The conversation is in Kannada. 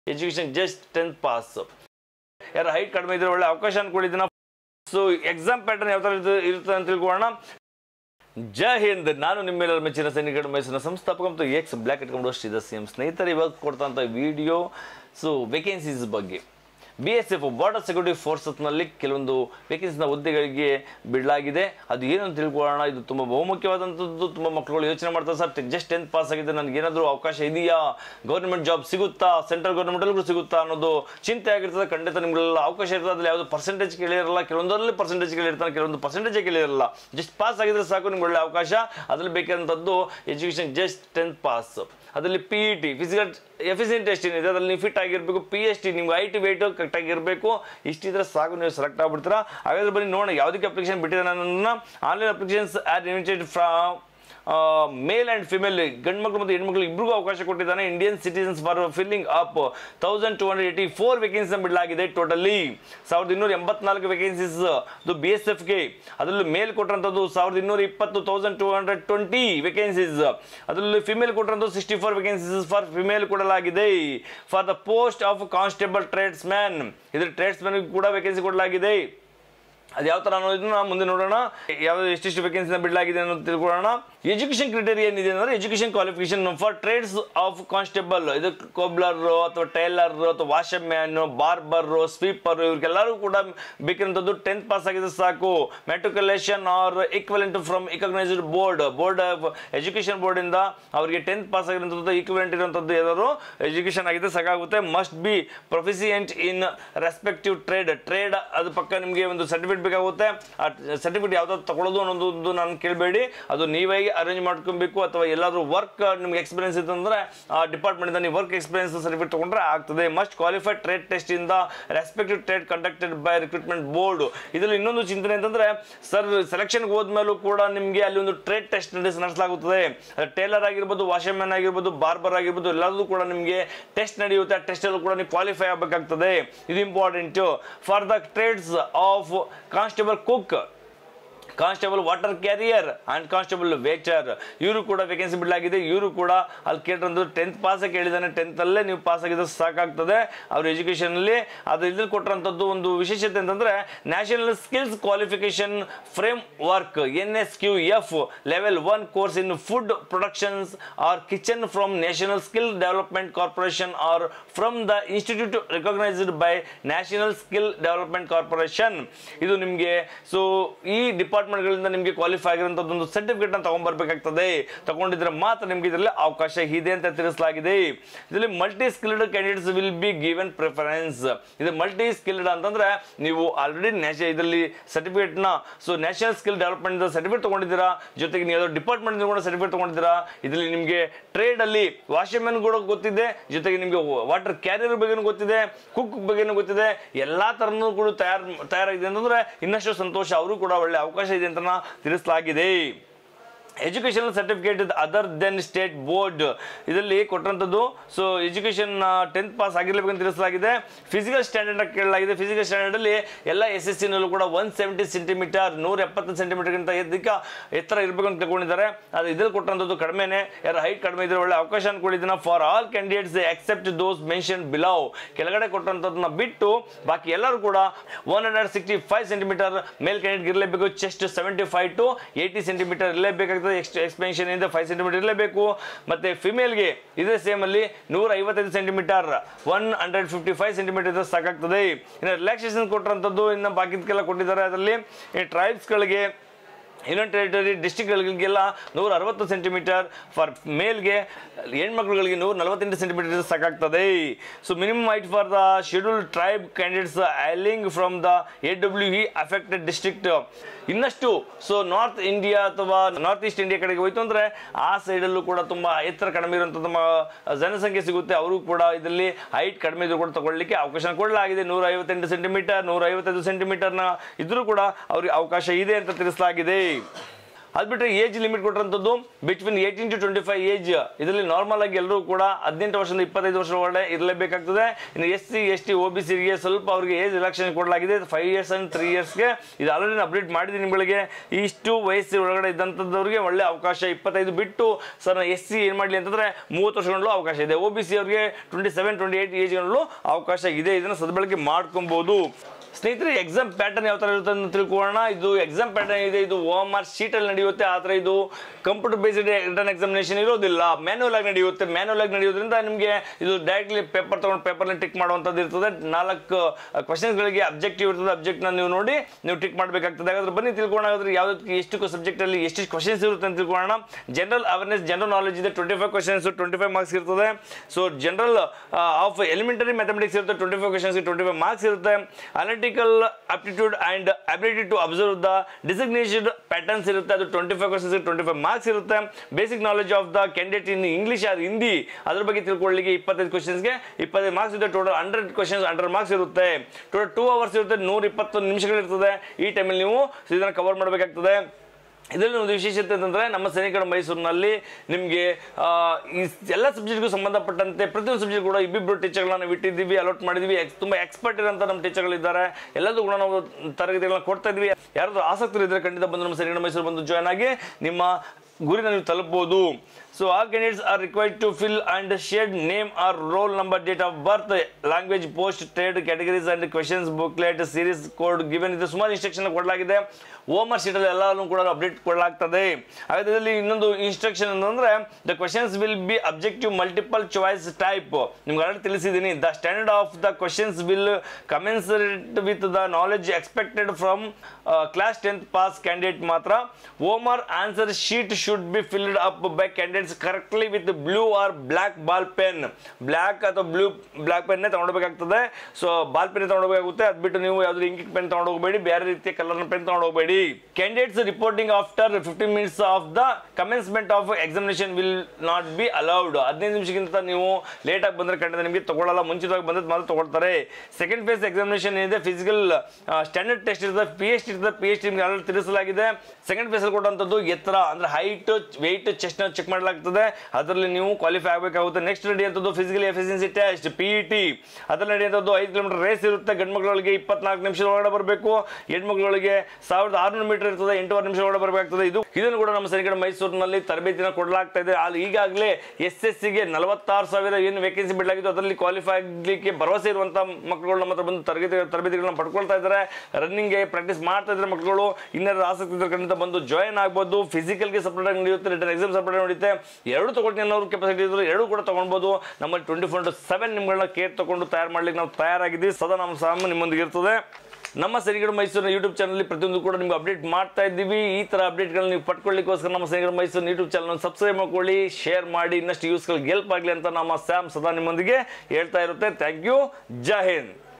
ಎಜುಕೇಶನ್ ಜಸ್ಟ್ ಟೆಂತ್ ಪಾಸ್ ಯಾರು ಹೈಟ್ ಕಡಿಮೆ ಇದ್ರೆ ಒಳ್ಳೆ ಅವಕಾಶ ಅನ್ಕೊಂಡಿದ್ದೀನ ಸೊ ಎಕ್ಸಾಮ್ ಪ್ಯಾಟರ್ನ್ ಯಾವ ಥರ ಇರುತ್ತೆ ಇರುತ್ತೆ ಅಂತ ತಿಳ್ಕೊಳ್ಳೋಣ ಜೈ ಹಿಂದ್ ನಾನು ನಿಮ್ಮೆಲ್ಲರ ಮೆಚ್ಚಿನ ಸೈನಿಕ ಮೈಸೂರಿನ ಸಂಸ್ಥಾಪಕ ಮತ್ತು ಎಕ್ಸ್ ಬ್ಲ್ಯಾಕ್ ಇಟ್ಕೊಂಡು ಶ್ರೀಧರ್ ಸಿ ಎಂ ಸ್ನೇಹಿತರು ಇವಾಗ ಕೊಡ್ತಂಥ ವಿಡಿಯೋ ಸೊ ವೇಕೆನ್ಸೀಸ್ ಬಗ್ಗೆ B S F border security ಫೋರ್ಸಸ್ನಲ್ಲಿ ಕೆಲವೊಂದು ವೇಕೆನ್ಸಿನ ಹುದ್ದೆಗಳಿಗೆ ಬಿಡಲಾಗಿದೆ ಅದು ಏನು ಅಂತ ತಿಳ್ಕೊಳ್ಳೋಣ ಇದು ತುಂಬ ಬಹುಮುಖ್ಯವಾದಂಥದ್ದು ತುಂಬ ಮಕ್ಕಳುಗಳು ಯೋಚನೆ ಮಾಡ್ತಾರೆ ಸರ್ ಜಸ್ಟ್ ಟೆಂತ್ ಪಾಸ್ ಆಗಿದೆ ನನಗೆ ಏನಾದರೂ ಅವಕಾಶ ಇದೆಯಾ ಗೌರ್ಮೆಂಟ್ ಜಾಬ್ ಸಿಗುತ್ತಾ ಸೆಂಟ್ರಲ್ ಗೌರ್ಮೆಂಟಲ್ಲೂ ಸಿಗುತ್ತಾ ಅನ್ನೋದು ಚಿಂತೆ ಆಗಿರ್ತದೆ ಖಂಡಿತ ನಿಮ್ಗೆಲ್ಲ ಅವಕಾಶ ಇರ್ತದೆ ಅದ್ರಲ್ಲಿ ಯಾವುದು ಪರ್ಸೆಂಟೇಜ್ ಕೇಳಿರಲ್ಲ ಕೆಲವೊಂದರಲ್ಲಿ ಪರ್ಸೆಂಟೇಜ್ ಕೇಳಿರ್ತಾನೆ ಕೆಲವೊಂದು ಪರ್ಸೆಂಟೇಜ್ ಕೇಳಿರಲ್ಲ ಜಸ್ಟ್ ಪಾಸ್ ಆಗಿದ್ರೆ ಸಾಕು ನಿಮ್ಗೆ ಒಳ್ಳೆ ಅವಕಾಶ ಅದ್ರಲ್ಲಿ ಬೇಕಾದಂಥದ್ದು ಎಜುಕೇಷನ್ ಜಸ್ಟ್ ಟೆಂತ್ ಪಾಸ್ ಅದರಲ್ಲಿ P E T physical efficient test ಏನಿದೆ ಅದರಲ್ಲಿ ನೀವು ಫಿಟ್ ಆಗಿರಬೇಕು ಪಿ ಎಚ್ ಟಿ ನಿಮ್ಗೆ ಐ ಟಿ ವೆಯ್ಟು ಕರೆಕ್ಟಾಗಿರಬೇಕು ಇಷ್ಟಿದ್ರೆ ಸಾಕು ನೀವು ಸೆಲೆಕ್ಟ್ ಆಗ್ಬಿಡ್ತೀರಾ ಹಾಗಾದ್ರೆ ಬನ್ನಿ ನೋಡೋಣ ಯಾವುದಕ್ಕೆ ಅಪ್ಲಿಕೇಶನ್ ಬಿಟ್ಟಿದ್ದಾನೆ ಅನ್ನೋದನ್ನ online applications are invited from male and female ಗಂಡು ಮಕ್ಕಳು ಮತ್ತು ಹೆಣ್ಮಕ್ಳು ಇಬ್ಬರಿಗೂ ಅವಕಾಶ ಕೊಟ್ಟಿದ್ದಾನೆ Indian citizens for filling up thousand two hundred eighty four vacancy ಬಿಡಲಾಗಿದೆ ಟೋಟಲಿ ಸಾವಿರದ ಇನ್ನೂರ ಎಂಬತ್ನಾಲ್ಕು ವೇಕೆನ್ಸೀಸ್ ಅದು ಬಿ ಎಸ್ ಎಫ್ಗೆ ಅದರಲ್ಲೂ ಮೇಲ್ ಕೊಟ್ಟಂಥದ್ದು ಸಾವಿರದ ಇನ್ನೂರ ಇಪ್ಪತ್ತು thousand two hundred twenty vacancies ಅದರಲ್ಲಿ ಫಿಮೇಲ್ ಕೊಟ್ಟಂಥದ್ದು sixty four vacancies for female ಕೊಡಲಾಗಿದೆ for the post of constable tradesman ಇದ್ರ ಟ್ರೇಡ್ಸ್ ಮ್ಯಾನ್ ಕೂಡ ವೇಕೆನ್ಸಿ ಕೊಡಲಾಗಿದೆ ಅದು ಯಾವ ಥರ ಅನ್ನೋದನ್ನ ಮುಂದೆ ನೋಡೋಣ ಯಾವ ಎಷ್ಟೆಷ್ಟು ವೇಕೆನ್ಸಿನ ಬಿಡಲಾಗಿದೆ ಅನ್ನೋದು ತಿಳ್ಕೊಳ್ಳೋಣ ಎಜುಕೇಷನ್ ಕ್ರೈಟೇರಿಯಾ ಏನಿದೆ ಅಂದರೆ education qualification for trades of constable ಇದು ಕೋಬ್ಲರ್ ಅಥವಾ ಟೈಲರ್ ಅಥವಾ ವಾಷರ್ ಮ್ಯಾನ್ ಬಾರ್ಬರ್ ಸ್ವೀಪರ್ ಇವ್ರಿಗೆಲ್ಲರೂ ಕೂಡ ಬೇಕಿರೋಂಥದ್ದು ಟೆಂತ್ ಪಾಸ್ ಆಗಿದ್ರೆ ಸಾಕು matriculation or equivalent from recognised board board education ಬೋರ್ಡಿಂದ ಅವರಿಗೆ ಟೆಂತ್ ಪಾಸ್ ಆಗಿರೋಂಥದ್ದು ಈಕ್ವಲೆಂಟ್ ಇರೋಂಥದ್ದು ಏನಾದ್ರು ಎಜುಕೇಷನ್ ಆಗಿದ್ರೆ ಸಾಕಾಗುತ್ತೆ must be proficient in respective trade trade ಅದು ಪಕ್ಕ ನಿಮಗೆ ಒಂದು ಸರ್ಟಿಫಿಕೇಟ್ ಬೇಕಾಗುತ್ತೆ ಆ ಸರ್ಟಿಫಿಕೇಟ್ ಯಾವ್ದಾದ್ರು ತಗೊಳ್ಳೋದು ಅನ್ನೋದು ನಾನು ಕೇಳಬೇಡಿ ಅದು ನೀವೇ ಅರೇಂಜ್ ಮಾಡ್ಕೊಬೇಕು ಅಥವಾ ಎಲ್ಲಾದ್ರೂ ವರ್ಕ್ ನಿಮ್ಗೆ ಎಕ್ಸ್ಪೀರಿಯನ್ಸ್ ಇತ್ತು ಅಂದ್ರೆ ಆ ಡಿಪಾರ್ಟ್ಮೆಂಟ್ ನೀವು ವರ್ಕ್ ಎಕ್ಸ್ಪೀರಿಯನ್ಸ್ ಸರ್ಟಿಫಿಕೇಟ್ ತಗೊಂಡ್ರೆ ಆಗ್ತದೆ ಮಸ್ಟ್ ಕ್ವಾಲಿಫೈಡ್ ಟ್ರೇಡ್ ಟೆಸ್ಟ್ ಇಂದ respective trade conducted by recruitment board ಇದರಲ್ಲಿ ಇನ್ನೊಂದು ಚಿಂತನೆ ಅಂತಂದ್ರೆ ಸರ್ ಸೆಲೆಕ್ಷನ್ಗೆ ಹೋದ್ಮೇಲೂ ಕೂಡ ನಿಮಗೆ ಅಲ್ಲಿ ಒಂದು ಟ್ರೇಡ್ ಟೆಸ್ಟ್ ನಡೆಸಲಾಗುತ್ತದೆ ಟೇಲರ್ ಆಗಿರ್ಬೋದು ವಾಷರ್ ಮ್ಯಾನ್ ಆಗಿರ್ಬೋದು ಬಾರ್ಬರ್ ಆಗಿರ್ಬೋದು ಎಲ್ಲದೂ ಕೂಡ ನಿಮಗೆ ಟೆಸ್ಟ್ ನಡೆಯುತ್ತೆ ಆ ಟೆಸ್ಟ್ ಅಲ್ಲೂ ಕೂಡ ನೀವು ಕ್ವಾಲಿಫೈ ಆಗಬೇಕಾಗ್ತದೆ ಇದು important for the trades of constable cook constable water carrier and constable waiter ಇವರು ಕೂಡ ವೇಕೆನ್ಸಿ ಬಿಡಲಾಗಿದೆ ಇವರು ಕೂಡ ಅಲ್ಲಿ ಕೇಳಿರೋದು ಟೆಂತ್ ಪಾಸ್ ಕೇಳಿದಾನೆ ಟೆಂತ್ ಅಲ್ಲೇ ನೀವು ಪಾಸ್ ಆಗಿದ್ರೆ ಸಾಕಾಗ್ತದೆ ಅವ್ರ ಎಜುಕೇಶನ್ ಅಲ್ಲಿ ಅದು ಇದ್ರಲ್ಲಿ ಕೊಟ್ಟರಂಥದ್ದು ಒಂದು ವಿಶೇಷತೆ ಅಂತಂದ್ರೆ National Skills Qualification Framework N S Q F level one course in food productions or kitchen from National Skill Development Corporation or from the institute recognised by National Skill Development Corporation ಇದು ನಿಮಗೆ ಸೊ ಈ ಡಿಪಾರ್ಟ್ಮೆಂಟ್ಗಳಿಂದ ನಿಮಗೆ ಕ್ವಾಲಿಫೈ ಆಗಿರುವಂಥದ್ದು ಒಂದು ಸರ್ಟಿಫಿಕೇಟ್ ಅನ್ನು ತಗೊಂಡ್ಬರ್ಬೇಕಾಗ್ತದೆ ತಗೊಂಡಿದ್ರೆ ಮಾತ್ರ ನಿಮ್ಗೆ ಇದರಲ್ಲಿ ಅವಕಾಶ ಇದೆ ಅಂತ ತಿಳಿಸಲಾಗಿದೆ ಇದರಲ್ಲಿ multi skilled candidates will be given preference ಇದು ಮಲ್ಟಿ ಸ್ಕಿಲ್ಡ್ ಅಂತಂದ್ರೆ ನೀವು ಆಲ್ರೆಡಿ ನ್ಯಾಷ ಇದರಲ್ಲಿ ಸರ್ಟಿಫಿಕೇಟ್ ನ so National Skill Development certificate ತಗೊಂಡಿದ್ದೀರಾ ಜೊತೆಗೆ ನೀವು ಡಿಪಾರ್ಟ್ಮೆಂಟ್ ಕೂಡ ಸರ್ಟಿಫಿಕೇಟ್ ತಗೊಂಡಿದ್ದೀರಾ ಇದರಲ್ಲಿ ನಿಮಗೆ ಟ್ರೇಡ್ ಅಲ್ಲಿ ವಾಷರ್ಮನ್ ಕೂಡ ಗೊತ್ತಿದೆ ಜೊತೆಗೆ ನಿಮಗೆ ವಾಟರ್ ಕ್ಯಾರಿಯರ್ ಬಗ್ಗೆನೂ ಗೊತ್ತಿದೆ ಕುಕ್ ಬಗ್ಗೆನೂ ಗೊತ್ತಿದೆ ಎಲ್ಲಾ ತರನೂ ಕೂಡ ತಯಾರು ತಯಾರಾಗಿದೆ ಅಂತಂದ್ರೆ ಇನ್ನಷ್ಟು ಸಂತೋಷ ಅವರು ಕೂಡ ಒಳ್ಳೆ ಅವಕಾಶ ಇದೆ ಅಂತ ತಿಳಿಸಲಾಗಿದೆ educational certificate other than state board ಇದರಲ್ಲಿ ಕೊಟ್ಟಂಥದ್ದು ಸೊ ಎಜುಕೇಷನ್ ಟೆಂತ್ ಪಾಸ್ ಆಗಿರ್ಬೇಕಂತ ತಿಳಿಸಲಾಗಿದೆ ಫಿಸಿಕಲ್ ಸ್ಟ್ಯಾಂಡರ್ಡ್ ಕೇಳಲಾಗಿದೆ ಫಿಸಿಕಲ್ ಸ್ಟ್ಯಾಂಡರ್ಡ್ ಅಲ್ಲಿ ಎಲ್ಲ ಎಸ್ ಎಸ್ ಸಿನಲ್ಲೂ ಕೂಡ ಒನ್ ಸೆವೆಂಟಿ ಸೆಂಟಿಮೀಟರ್ ನೂರ ಎಪ್ಪತ್ತು ಸೆಂಟಿಮೀಟರ್ಗಿಂತ ಎದ್ದಕ್ಕ ಎತ್ತರ ಇರಬೇಕು ಅಂತ ತಗೊಂಡಿದ್ದಾರೆ ಅದು ಇದ್ರಲ್ಲಿ ಕೊಟ್ಟಂಥದ್ದು ಕಡಿಮೆನೆ ಯಾರು ಹೈಟ್ ಕಡಿಮೆ ಇದ್ರೆ ಒಳ್ಳೆ ಅವಕಾಶ ಅನ್ಕೊಂಡಿದ್ದೀನಿ for all candidates except those mention below ಕೆಳಗಡೆ ಕೊಟ್ಟಂಥದ್ದನ್ನ ಬಿಟ್ಟು ಬಾಕಿ ಎಲ್ಲರೂ ಕೂಡ one hundred sixty five centimetre male candidate ಇರಲೇಬೇಕು chest seventy five to eighty centimetre ಇರಲೇಬೇಕಾಗ್ತದೆ ಎಕ್ಸ್ಟ್ ಎಕ್ಸ್ಪೆನ್ಷನ್ ಇಂದ ಫೈವ್ ಸೆಂಟಿಮೀಟರ್ ಇರಲೇಬೇಕು ಮತ್ತೆ ಫಿಮೇಲ್ಗೆ ಇದೇ ಸೇಮ್ ಅಲ್ಲಿ ನೂರ ಐವತ್ತೈದು centimetre one hundred fifty five centimetre ಇದ್ರೆ ಸಾಕಾಗ್ತದೆ ಇನ್ನು ರಿಲ್ಯಾಕ್ಸೇಷನ್ ಕೊಟ್ಟಿರೋಂಥದ್ದು ಇನ್ನು ಬಾಕಿದಕ್ಕೆಲ್ಲ ಕೊಟ್ಟಿದ್ದಾರೆ ಅದರಲ್ಲಿ ಈ ಟ್ರೈಬ್ಸ್ಗಳಿಗೆ ಯೂನಿಯನ್ ಟೆರಿಟರಿ ಡಿಸ್ಟಿಕ್ಗಳಿಗೆಲ್ಲ ನೂರ ಅರವತ್ತು ಸೆಂಟಿಮೀಟರ್ ಫಾರ್ ಮೇಲ್ಗೆ ಹೆಣ್ಮಕ್ಳುಗಳಿಗೆ ನೂರ ನಲವತ್ತೆಂಟು ಸೆಂಟಿಮೀಟರ್ ಸಾಕಾಗ್ತದೆ so minimum height for the schedule tribe candidates hailing from the A W E affected district ಇನ್ನಷ್ಟು ಸೊ ನಾರ್ತ್ ಇಂಡಿಯಾ ಅಥವಾ ನಾರ್ತ್ ಈಸ್ಟ್ ಇಂಡಿಯಾ ಕಡೆಗೆ ಹೋಯ್ತು ಅಂದರೆ ಆ ಸೈಡಲ್ಲೂ ಕೂಡ ತುಂಬ ಎತ್ತರ ಕಡಿಮೆ ಇರುವಂಥದ್ದು ಮ- ಜನಸಂಖ್ಯೆ ಸಿಗುತ್ತೆ ಅವರು ಕೂಡ ಇದರಲ್ಲಿ ಹೈಟ್ ಕಡಿಮೆ ಇದ್ರು ಕೂಡ ತಗೊಳ್ಳಿಕ್ಕೆ ಅವಕಾಶ ಕೊಡಲಾಗಿದೆ ನೂರ ಐವತ್ತೆಂಟು ಸೆಂಟಿಮೀಟರ್ ನೂರ ಐವತ್ತೈದು ಸೆಂಟಿಮೀಟರ್ನ ಇದ್ರೂ ಕೂಡ ಅವ್ರಿಗೆ ಅವಕಾಶ ಇದೆ ಅಂತ ತಿಳಿಸಲಾಗಿದೆ ಅದು ಬಿಟ್ಟರೆ ಏಜ್ ಲಿಮಿಟ್ ಕೊಟ್ಟಿರೋಂಥದ್ದು between eighteen to twenty five age ಇದರಲ್ಲಿ ನಾರ್ಮಲ್ ಆಗಿ ಎಲ್ಲರೂ ಕೂಡ ಹದಿನೆಂಟು ವರ್ಷದಿಂದ ಇಪ್ಪತ್ತೈದು ವರ್ಷ ಒಳಗಡೆ ಇರಲೇಬೇಕಾಗ್ತದೆ ಇನ್ನು S C S T O B ಸಿಗೆ ಸ್ವಲ್ಪ ಅವರಿಗೆ ಏಜ್ ರಿಲಾಕ್ಷನ್ ಕೊಡಲಾಗಿದೆ ಫೈವ್ ಇಯರ್ಸ್ ಅಂಡ್ ತ್ರೀ ಇಯರ್ಸ್ಗೆ ಇದು ಆಲ್ರೆಡಿ ಅಪ್ಡೇಟ್ ಮಾಡಿದ್ದೀನಿ ನಿಮಗೆ ಇಷ್ಟು ವಯಸ್ಸು ಒಳಗಡೆ ಇದ್ದಂಥದ್ದವ್ರಿಗೆ ಒಳ್ಳೆ ಅವಕಾಶ ಇಪ್ಪತ್ತೈದು ಬಿಟ್ಟು ಸರ್ ಎಸ್ ಸಿ ಏನು ಮಾಡಲಿ ಅಂತಂದರೆ ಮೂವತ್ತು ವರ್ಷಗಳಲ್ಲೂ ಅವಕಾಶ ಇದೆ ಒ ಬಿ ಸಿ ಅವರಿಗೆ ಟ್ವೆಂಟಿ ಸೆವೆನ್ ಟ್ವೆಂಟಿ ಏಯ್ಟ್ ಏಜ್ಗಳಲ್ಲೂ ಅವಕಾಶ ಇದೆ ಇದನ್ನು ಸದ್ಬಳಕೆ ಮಾಡ್ಕೊಬೋದು ಸ್ನೇಹಿತರೆ ಎಕ್ಸಾಮ್ ಪ್ಯಾಟರ್ನ್ ಯಾವ ಥರ ಇರುತ್ತೆ ಅಂತ ತಿಳ್ಕೊಳ್ಳೋಣ ಇದು ಎಕ್ಸಾಮ್ ಪ್ಯಾಟರ್ನ್ ಇದೆ ಇದು ಓ ಮಾರ್ಕ್ ಶೀಟಲ್ಲಿ ನಡೆಯುತ್ತೆ ಆ ಥರ ಇದು ಕಂಪ್ಯೂಟರ್ ಬೇಸ್ಡ್ ರಿಟರ್ನ್ ಎಕ್ಸಾಮಿನೇಷನ್ ಇರೋದಿಲ್ಲ ಮ್ಯಾನ್ಯಲ್ ಆಗಿ ನಡೆಯುತ್ತೆ ಮ್ಯಾನ್ಯಲ್ ಆಗಿ ನಡೆಯೋದ್ರಿಂದ ನಿಮಗೆ ಇದು ಡೈರೆಕ್ಟ್ಲಿ ಪೇಪರ್ ತೊಗೊಂಡು ಪೇಪರ್ನ ಟಿಕ್ ಮಾಡುವಂಥದ್ದು ಇರ್ತದೆ ನಾಲ್ಕು ಕ್ವಶನ್ಸ್ಗಳಿಗೆ ಅಬ್ಜೆಕ್ಟಿವ್ ಇರ್ತದೆ ಅಬ್ಜೆಕ್ಟ್ನ ನೀವು ನೋಡಿ ನೀವು ಟಿಕ್ ಮಾಡಬೇಕಾಗ್ತದೆ ಹಾಗಾದ್ರೆ ಬನ್ನಿ ತಿಳ್ಕೊಳ್ಳೋಣ ಹಾಗಾದ್ರೆ ಯಾವುದಕ್ಕೆ ಎಷ್ಟು ಸಬ್ಜೆಕ್ಟಲ್ಲಿ ಎಷ್ಟು ಕ್ವಶನ್ಸ್ ಇರುತ್ತೆ ಅಂತ ತಿಳ್ಕೊಳ್ಳೋಣ ಜನರಲ್ ಅವೇರ್ನೆಸ್ ಜನರಲ್ ನಾಲೆಜ್ ಇದೆ twenty five questions twenty five marks ಇರ್ತದೆ so general of elementary mathematics ಇರುತ್ತೆ ಟ್ವೆಂಟಿ ಫೈವ್ ಕ್ವಶನ್ಸ್ಗೆ ಟ್ವೆಂಟಿ ಫೈವ್ ಮಾರ್ಕ್ಸ್ ಇರುತ್ತೆ analytical aptitude and ability to observe the designation patterns ಇರುತ್ತೆ ಅದು twenty five questions twenty five marks ಇರುತ್ತೆ basic knowledge of the candidate in English or Hindi ಅದ್ರ ಬಗ್ಗೆ ತಿಳ್ಕೊಳ್ಳಿಕ್ಕೆ ಇಪ್ಪತ್ತೈದು ಕ್ವಶನ್ಸ್ಗೆ ಇಪ್ಪತ್ತೈದು ಮಾರ್ಕ್ಸ್ ಇದೆ total hundred questions hundred marks ಇರುತ್ತೆ ಟೋಟಲ್ ಟೂ ಅವರ್ಸ್ ಇರುತ್ತೆ ನೂರ ಇಪ್ಪತ್ತು ನಿಮಿಷಗಳಿರ್ತದೆ ಈ ಟೈಮಲ್ಲಿ ನೀವು ಇದನ್ನು ಕವರ್ ಮಾಡಬೇಕಾಗ್ತದೆ ಇದರಲ್ಲಿ ಒಂದು ವಿಶೇಷತೆ ಅಂತಂದರೆ ನಮ್ಮ ಸೈನಿಕರ ಮೈಸೂರಿನಲ್ಲಿ ನಿಮಗೆ ಈ ಎಲ್ಲ ಸಬ್ಜೆಕ್ಟ್ಗೂ ಸಂಬಂಧಪಟ್ಟಂತೆ ಪ್ರತಿಯೊಂದು ಸಬ್ಜೆಕ್ಟ್ ಕೂಡ ಇಬ್ಬಿಬ್ಬರು ಟೀಚರ್ಗಳನ್ನ ನಾವು ಇಟ್ಟಿದ್ದೀವಿ ಅಲಾಟ್ ಮಾಡಿದ್ವಿ ಎಕ್ಸ್ ತುಂಬ ಎಕ್ಸ್ಪರ್ಟ್ ಇರೋಂಥ ನಮ್ಮ ಟೀಚರ್ಗಳಿದ್ದಾರೆ ಎಲ್ಲದೂ ಕೂಡ ನಾವು ತರಗತಿಗಳನ್ನ ಕೊಡ್ತಾ ಇದ್ವಿ ಯಾರಾದರೂ ಆಸಕ್ತರು ಇದ್ದರೆ ಖಂಡಿತ ಬಂದು ನಮ್ಮ ಸೈನಿಕರ ಮೈಸೂರು ಬಂದು ಜಾಯ್ನ್ ಆಗಿ ನಿಮ್ಮ ಗುರಿನ ನೀವು ತಲುಪಬಹುದು so all candidates are required to fill and shade name or roll number date of birth language post trade categories and questions booklet series code given ಇದು ಸುಮಾರು ಇನ್ಸ್ಟ್ರಕ್ಷನ್ ಕೊಡಲಾಗಿದೆ ಓಮರ್ ಶೀಟಲ್ಲಿ ಎಲ್ಲಾನು ಕೂಡ ಅಪ್ಡೇಟ್ ಕೊಡಲಾಗ್ತದೆ ಹಾಗಾದ್ರೆ ಇದರಲ್ಲಿ ಇನ್ನೊಂದು ಇನ್ಸ್ಟ್ರಕ್ಷನ್ ಅಂತಂದ್ರೆ the questions will be objective multiple choice type ನಿಮ್ಗೆ ಆಲ್ರೆಡಿ ತಿಳಿಸಿದ್ದೀನಿ the standard of the questions will commensurate with the knowledge expected from class tenth pass candidate ಮಾತ್ರ OMR answer sheet should be filled up by candidates correctly with blue or black ball pen black ಅಥವಾ ಬ್ಲೂ ಬ್ಲ್ಯಾಕ್ ಪೆನ್ನೇ ತಗೊಂಡೋಗ್ಬೇಕಾಗ್ತದೆ ಸೊ ಬಾಲ್ ಪೆನ್ ತಗೊಂಡೋಗ್ಬೇಕಾಗುತ್ತೆ ಅದು ಬಿಟ್ಟು ನೀವು ಯಾವ್ದು ಇಂಕಿಕ್ ಪೆನ್ ತಗೊಂಡೋಗ್ಬೇಡಿ ಬೇರೆ ರೀತಿಯ ಕಲರ್ನ ಪೆನ್ ತಗೊಂಡೋಗ್ಬೇಡಿ candidates reporting after fifteen minutes of the commencement of examination will not be allowed ಹದಿನೈದು ನಿಮಿಷಕ್ಕಿಂತ ನೀವು ಲೇಟಾಗಿ ಬಂದರೆ ಖಂಡಿತ ನಿಮಗೆ ತಗೊಳ್ಳಲ್ಲ ಮುಂಚಿತವಾಗಿ ಬಂದದ್ದು ಮಾತ್ರ ತಗೊಳ್ತಾರೆ ಸೆಕೆಂಡ್ ಫೇಸ್ ಎಕ್ಸಾಮಿನೇಷನ್ ಏನಿದೆ ಫಿಸಿಕಲ್ ಸ್ಟ್ಯಾಂಡರ್ಡ್ ಟೆಸ್ಟ್ ಇರ್ತದೆ ಪಿ ಎಚ್ ಡಿ ಇರ್ತದೆ ಪಿ ಎಚ್ ಡಿ ನಿಮ್ಗೆ ಆಲ್ರೆಡಿ ತಿಳಿಸಲಾಗಿದೆ ಸೆಕೆಂಡ್ ಫೇಸಲ್ಲಿ ಕೊಟ್ಟಂಥದ್ದು ಎತ್ತರ ಅಂದರೆ ಹೈಟ್ ವೆಯ್ಟ್ ಚೆಸ್ಟ್ನ ಚೆಕ್ ಮಾಡಲಾಗ್ತದೆ ಅದರಲ್ಲಿ ನೀವು ಕ್ವಾಲಿಫೈ ಆಗಬೇಕಾಗುತ್ತೆ ನೆಕ್ಸ್ಟ್ ನಡೆಯುವಂಥದ್ದು physical efficiency test P E T ಅದರಲ್ಲಿ ನಡೆಯುವಂಥದ್ದು ಐದು ಕಿಲೋಮೀಟರ್ ರೇಸ್ ಇರುತ್ತೆ ಗಂಡು ಮಕ್ಕಳಿಗೆ ಇಪ್ಪತ್ನಾಲ್ಕು ನಿಮಿಷದ ಒಳಗಡೆ ಬರಬೇಕು ಹೆಣ್ಮಕ್ಳುಗಳಿಗೆ ಸಾವಿರದ ಆರುನೂರು ಮೀಟರ್ ಇರ್ತದೆ ಎಂಟೂವರೆ ನಿಮಿಷ ಒಳಗಡೆ ಬರಬೇಕಾಗ್ತದೆ ಇದು ಇದನ್ನು ಕೂಡ ನಮ್ಮ ಸೈನಿಕರ ಮೈಸೂರಿನಲ್ಲಿ ತರಬೇತಿನ ಕೊಡಲಾಗ್ತಾ ಇದೆ ಅಲ್ಲಿ ಈಗಾಗಲೇ ಎಸ್ ಎಸ್ ಸಿಗೆ ನಲವತ್ತಾರು ಸಾವಿರ ಏನು ವೇಕೆನ್ಸಿ ಬಿಡಲಾಗಿತ್ತು ಅದರಲ್ಲಿ ಕ್ವಾಲಿಫೈ ಆಗಲಿಕ್ಕೆ ಭರವಸೆ ಇರುವಂಥ ಮಕ್ಕಳು ನಮ್ಮ ಹತ್ರ ಬಂದು ತರಬೇತಿ ತರಬೇತಿಗಳನ್ನ ಪಡ್ಕೊಳ್ತಾ ಇದ್ದಾರೆ ರನ್ನಿಂಗ್ಗೆ ಪ್ರಾಕ್ಟೀಸ್ ಮಾಡ್ತಾ ಇದ್ದಾರೆ ಮಕ್ಕಳು ಇನ್ನೇನು ಆಸಕ್ತಿ ಇದ್ರೆ ಖಂಡಿತ ಬಂದು ಜಾಯ್ನ್ ಆಗ್ಬೋದು ಫಿಸಿಕಲ್ಗೆ ಸಪ್ರೇಟ್ ಆಗಿ ನಡೆಯುತ್ತೆ ರಿಟರ್ನ್ ಎಕ್ಸಾಮ್ ಸಪ್ರೇಟ್ ನಡೆಯುತ್ತೆ ಎರಡು ತಗೊಳ್ತೀನಿ ಅನ್ನೋರು ಕೆಪಾಸಿಟಿ ಇದ್ರು ಎರಡು ಕೂಡ ತಗೊಳ್ಬೋದು ನಮ್ಮಲ್ಲಿ ಟ್ವೆಂಟಿ ಫೋರ್ ಟು ಸೆವೆನ್ ನಿಮ್ಗಳನ್ನ ಕೇರ್ ತಗೊಂಡು ತಯಾರು ಮಾಡ್ಲಿಕ್ಕೆ ನಾವು ತಯಾರಾಗಿದ್ದೀವಿ ಸದಾ ನಮ್ಮ ಸಾಮ ನಿಮ್ಮೊಂದಿಗೆ ಇರ್ತದೆ ನಮ್ಮ ಸರಿಗಡ ಮೈಸೂರಿನ ಯೂಟ್ಯೂಬ್ ಚಾನಲ್ ಪ್ರತಿಯೊಂದು ಕೂಡ ನಿಮ್ಗೆ ಅಪ್ಡೇಟ್ ಮಾಡ್ತಾ ಇದ್ದೀವಿ ಈ ಥರ ಅಪ್ಡೇಟ್ಗಳನ್ನ ನೀವು ಪಡ್ಕೊಳ್ಳಿಕ್ಕೋಸ್ಕರ ನಮ್ಮ ಸರಿಗಡ ಮೈಸೂರಿನ ಯೂಟ್ಯೂಬ್ ಚಾನಲ್ ಸಬ್ಸ್ಕ್ರೈಬ್ ಮಾಡ್ಕೊಳ್ಳಿ ಶೇರ್ ಮಾಡಿ ಇನ್ನಷ್ಟು ಯೂಸ್ಗಳು ಗೆಲ್ಪ್ ಆಗಲಿ ಅಂತ ನಮ್ಮ ಸ್ಯಾಮ್ ಸದಾ ನಿಮ್ಮೊಂದಿಗೆ ಹೇಳ್ತಾ ಇರುತ್ತೆ ಥ್ಯಾಂಕ್ ಯು ಜೈ ಹಿಂದ್